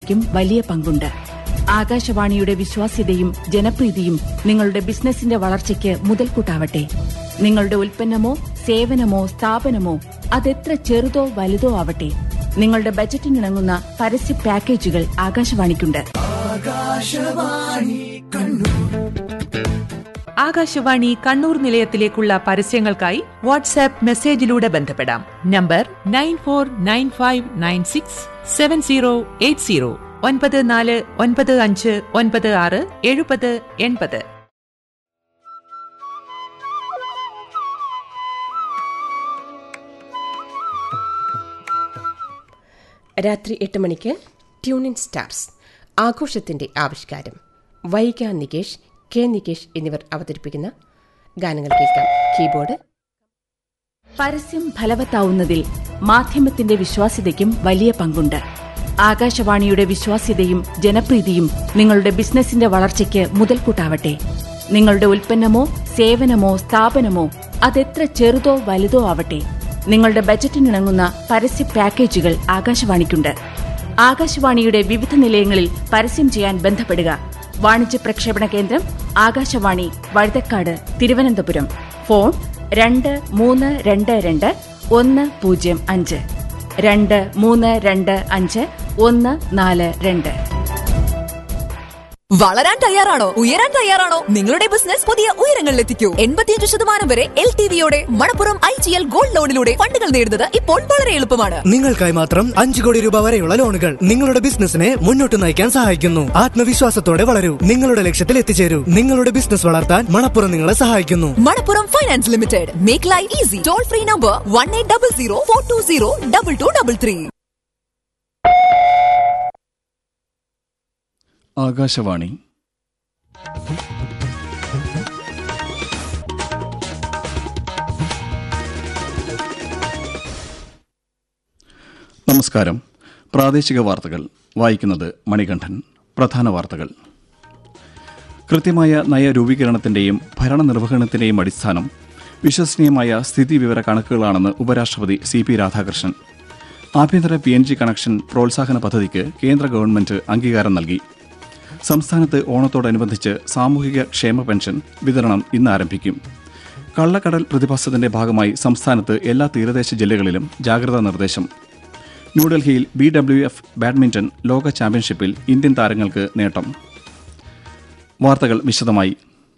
ക്കും വലിയ പങ്കുണ്ട് ആകാശവാണിയുടെ വിശ്വാസ്യതയും ജനപ്രീതിയും നിങ്ങളുടെ ബിസിനസിന്റെ വളർച്ചയ്ക്ക് മുതൽക്കൂട്ടാവട്ടെ നിങ്ങളുടെ ഉൽപ്പന്നമോ സേവനമോ സ്ഥാപനമോ അതെത്ര ചെറുതോ വലുതോ ആവട്ടെ നിങ്ങളുടെ ബജറ്റിനിണങ്ങുന്ന പരസ്യ പാക്കേജുകൾ ആകാശവാണിക്കുണ്ട് ആകാശവാണി കണ്ണൂർ നിലയത്തിലേക്കുള്ള പരസ്യങ്ങൾക്കായി വാട്സാപ്പ് മെസ്സേജിലൂടെ ബന്ധപ്പെടാം number nine four nine five nine six seven zero eight zero ഒൻപത് നാല് ഒൻപത് അഞ്ച് ഒൻപത് ആറ് എഴുപത് എൺപത് രാത്രി എട്ട് മണിക്ക് ട്യൂണിൻ സ്റ്റാർസ് ആഘോഷത്തിന്റെ ആവിഷ്കാരം വൈക നികേഷ് കെ നികേഷ് എന്നിവർ അവതരിപ്പിക്കുന്ന ഗാനങ്ങൾ കേൾക്കാം കീബോർഡ് പരസ്യം ഫലവത്താവുന്നതിൽ മാധ്യമത്തിന്റെ വിശ്വാസ്യതയ്ക്കും വലിയ പങ്കുണ്ട് ആകാശവാണിയുടെ വിശ്വാസ്യതയും ജനപ്രീതിയും നിങ്ങളുടെ ബിസിനസിന്റെ വളർച്ചയ്ക്ക് മുതൽക്കൂട്ടാവട്ടെ നിങ്ങളുടെ ഉൽപ്പന്നമോ സേവനമോ സ്ഥാപനമോ അതെത്ര ചെറുതോ വലുതോ ആവട്ടെ നിങ്ങളുടെ ബജറ്റിനിണങ്ങുന്ന പരസ്യ പാക്കേജുകൾ ആകാശവാണിക്കുണ്ട് ആകാശവാണിയുടെ വിവിധ നിലയങ്ങളിൽ പരസ്യം ചെയ്യാൻ ബന്ധപ്പെടുക വാണിജ്യ പ്രക്ഷേപണ കേന്ദ്രം ആകാശവാണി വഴുതക്കാട് തിരുവനന്തപുരം ഫോൺ രണ്ട് മൂന്ന് രണ്ട് രണ്ട് ഒന്ന് പൂജ്യം അഞ്ച് രണ്ട് മൂന്ന് രണ്ട് അഞ്ച് ഒന്ന് നാല് രണ്ട് വളരാൻ തയ്യാറാണോ ഉയരാൻ തയ്യാറാണോ നിങ്ങളുടെ ബിസിനസ് പുതിയ ഉയരങ്ങളിലെത്തിക്കൂ എൺപത്തിയഞ്ച് ശതമാനം വരെ എൽ ടി വിയോടെ Manappuram I G L gold ലോണിലൂടെ ഫണ്ടുകൾ നേടുന്നത് ഇപ്പോൾ വളരെ എളുപ്പമാണ് നിങ്ങൾക്കായി മാത്രം അഞ്ചു കോടി രൂപ വരെയുള്ള ലോണുകൾ നിങ്ങളുടെ ബിസിനസിനെ മുന്നോട്ട് നയിക്കാൻ സഹായിക്കുന്നു ആത്മവിശ്വാസത്തോടെ വളരൂ നിങ്ങളുടെ ലക്ഷ്യത്തിൽ എത്തിച്ചേരൂ നിങ്ങളുടെ ബിസിനസ് വളർത്താൻ മണപ്പുറം നിങ്ങളെ സഹായിക്കുന്നു Manappuram finance limited make life easy toll free number one eight double zero four two zero double two double three Akashvani നമസ്കാരം പ്രാദേശിക വാർത്തകൾ വായിക്കുന്നത് മണികണ്ഠൻ പ്രധാന വാർത്തകൾ കൃത്യമായ നയരൂപീകരണത്തിന്റെയും ഭരണനിർവഹണത്തിന്റെയും അടിസ്ഥാനം വിശ്വസനീയമായ സ്ഥിതിവിവര കണക്കുകളാണെന്ന് ഉപരാഷ്ട്രപതി സി പി രാധാകൃഷ്ണൻ ആഭ്യന്തര പി എൻ ജി കണക്ഷൻ പ്രോത്സാഹന പദ്ധതിക്ക് കേന്ദ്ര ഗവൺമെന്റ് അംഗീകാരം നൽകി സംസ്ഥാനത്ത് ഓണത്തോടനുബന്ധിച്ച് സാമൂഹിക ക്ഷേമ പെൻഷൻ വിതരണം ഇന്ന് ആരംഭിക്കും കള്ളക്കടൽ പ്രതിഭാസത്തിന്റെ ഭാഗമായി സംസ്ഥാനത്ത് എല്ലാ തീരദേശ ജില്ലകളിലും ജാഗ്രതാ നിർദ്ദേശം ന്യൂഡൽഹിയിൽ ബി ഡബ്ല്യു എഫ് ബാഡ്മിന്റൺ ലോക ചാമ്പ്യൻഷിപ്പിൽ ഇന്ത്യൻ താരങ്ങൾക്ക് നേട്ടം വാർത്തകൾ വിശദമായി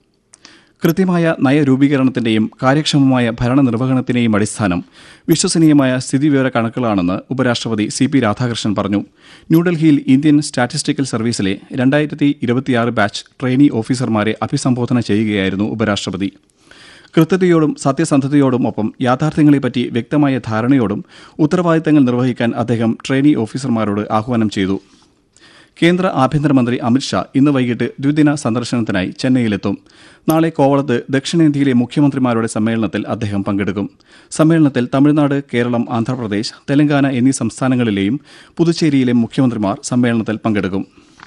കൃത്യമായ നയരൂപീകരണത്തിന്റെയും കാര്യക്ഷമമായ ഭരണനിർവഹണത്തിന്റെയും അടിസ്ഥാനം വിശ്വസനീയമായ സ്ഥിതിവിവര കണക്കുകളാണെന്ന് ഉപരാഷ്ട്രപതി സി പി രാധാകൃഷ്ണൻ പറഞ്ഞു ന്യൂഡൽഹിയിൽ ഇന്ത്യൻ സ്റ്റാറ്റിസ്റ്റിക്കൽ സർവീസിലെ രണ്ടായിരത്തി ഇരുപത്തിയാറ് ബാച്ച് ട്രെയിനി ഓഫീസർമാരെ അഭിസംബോധന ചെയ്യുകയായിരുന്നു ഉപരാഷ്ട്രപതി കൃത്യതയോടും സത്യസന്ധതയോടും ഒപ്പം യാഥാർത്ഥ്യങ്ങളെപ്പറ്റി വ്യക്തമായ ധാരണയോടും ഉത്തരവാദിത്തങ്ങൾ നിർവഹിക്കാൻ അദ്ദേഹം ട്രെയിനി ഓഫീസർമാരോട് ആഹ്വാനം ചെയ്തു കേന്ദ്ര ആഭ്യന്തരമന്ത്രി അമിത്ഷാ ഇന്ന് വൈകിട്ട് ദ്വിദിന സന്ദർശനത്തിനായി ചെന്നൈയിലെത്തും നാളെ കോവളത്ത് ദക്ഷിണേന്ത്യയിലെ മുഖ്യമന്ത്രിമാരുടെ സമ്മേളനത്തിൽ അദ്ദേഹം പങ്കെടുക്കും സമ്മേളനത്തിൽ തമിഴ്നാട് കേരളം ആന്ധ്രാപ്രദേശ് തെലങ്കാന എന്നീ സംസ്ഥാനങ്ങളിലെയും പുതുച്ചേരിയിലെ മുഖ്യമന്ത്രിമാർ സമ്മേളനത്തിൽ പങ്കെടുക്കും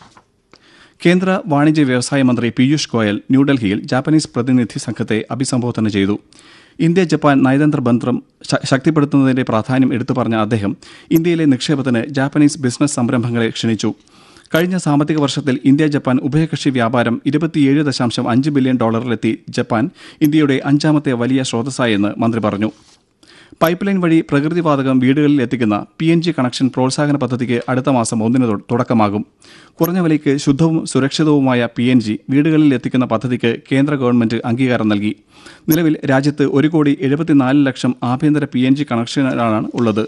കേന്ദ്ര വാണിജ്യ വ്യവസായ മന്ത്രി പീയൂഷ് ഗോയൽ ന്യൂഡൽഹിയിൽ ജാപ്പനീസ് പ്രതിനിധി സംഘത്തെ അഭിസംബോധന ചെയ്തു ഇന്ത്യ ജപ്പാൻ നയതന്ത്ര ബന്ധം ശ- ശക്തിപ്പെടുത്തുന്നതിന്റെ പ്രാധാന്യം എടുത്തു പറഞ്ഞ അദ്ദേഹം ഇന്ത്യയിലെ നിക്ഷേപത്തിന് ജാപ്പനീസ് ബിസിനസ് സംരംഭങ്ങളെ ക്ഷണിച്ചു കഴിഞ്ഞ സാമ്പത്തിക വർഷത്തിൽ ഇന്ത്യ ജപ്പാൻ ഉഭയകക്ഷി വ്യാപാരം ഇരുപത്തിയേഴ് ദശാംശം അഞ്ച് ബില്യൺ ഡോളറിലെത്തി ജപ്പാൻ ഇന്ത്യയുടെ അഞ്ചാമത്തെ വലിയ സ്രോതസ്സായെന്ന് മന്ത്രി പറഞ്ഞു പൈപ്പ് ലൈൻ വഴി പ്രകൃതിവാതകം വീടുകളിൽ എത്തിക്കുന്ന പി എൻ ജി കണക്ഷൻ പ്രോത്സാഹന പദ്ധതിക്ക് അടുത്ത മാസം ഒന്നിന് തൊ- തുടക്കമാകും കുറഞ്ഞ വിലയ്ക്ക് ശുദ്ധവും സുരക്ഷിതവുമായ പി എൻ ജി വീടുകളിൽ എത്തിക്കുന്ന പദ്ധതിക്ക് കേന്ദ്ര ഗവൺമെന്റ് അംഗീകാരം നൽകി നിലവിൽ രാജ്യത്ത് ഒരു കോടി എഴുപത്തിനാല് ലക്ഷം ആഭ്യന്തര പി എൻ ജി കണക്ഷനുകളാണ് ഉള്ളത്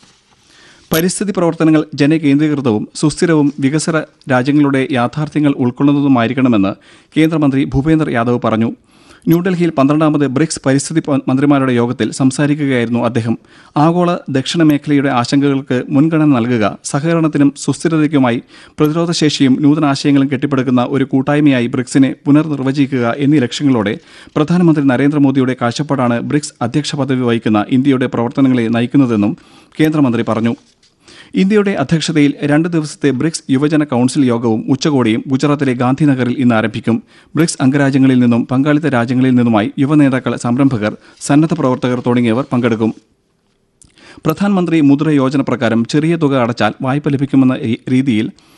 പരിസ്ഥിതി പ്രവർത്തനങ്ങൾ ജനകേന്ദ്രീകൃതവും സുസ്ഥിരവും വികസന രാജ്യങ്ങളുടെ യാഥാർത്ഥ്യങ്ങൾ ഉൾക്കൊള്ളുന്നതുമായിരിക്കണമെന്ന് കേന്ദ്രമന്ത്രി ഭൂപേന്ദർ യാദവ് പറഞ്ഞു ന്യൂഡൽഹിയിൽ പന്ത്രണ്ടാമത് ബ്രിക്സ് പരിസ്ഥിതി പ- മന്ത്രിമാരുടെ യോഗത്തിൽ സംസാരിക്കുകയായിരുന്നു അദ്ദേഹം ആഗോള ദക്ഷിണ മേഖലയുടെ ആശങ്കകൾക്ക് മുൻഗണന നൽകുക സഹകരണത്തിനും സുസ്ഥിരതയ്ക്കുമായി പ്രതിരോധശേഷിയും നൂതനാശയങ്ങളും കെട്ടിപ്പടുക്കുന്ന ഒരു കൂട്ടായ്മയായി ബ്രിക്സിനെ പുനർനിർവചിക്കുക എന്നീ ലക്ഷ്യങ്ങളോടെ പ്രധാനമന്ത്രി നരേന്ദ്രമോദിയുടെ കാഴ്ചപ്പാടാണ് ബ്രിക്സ് അധ്യക്ഷ പദവി വഹിക്കുന്ന ഇന്ത്യയുടെ പ്രവർത്തനങ്ങളെ നയിക്കുന്നതെന്നും കേന്ദ്രമന്ത്രി പറഞ്ഞു ഇന്ത്യയുടെ അധ്യക്ഷതയിൽ രണ്ട് ദിവസത്തെ ബ്രിക്സ് യുവജന കൌൺസിൽ യോഗവും ഉച്ചകോടിയും ഗുജറാത്തിലെ ഗാന്ധിനഗറിൽ ഇന്ന് ആരംഭിക്കും ബ്രിക്സ് അംഗരാജ്യങ്ങളിൽ നിന്നും പങ്കാളിത്ത രാജ്യങ്ങളിൽ നിന്നുമായി യുവനേതാക്കൾ സംരംഭകർ സന്നദ്ധ പ്രവർത്തകർ തുടങ്ങിയവർ പങ്കെടുക്കും പ്രധാനമന്ത്രി മുദ്ര യോജന പ്രകാരം ചെറിയ തുക അടച്ചാൽ വായ്പ ലഭിക്കുമെന്ന രീ- രീതിയിൽ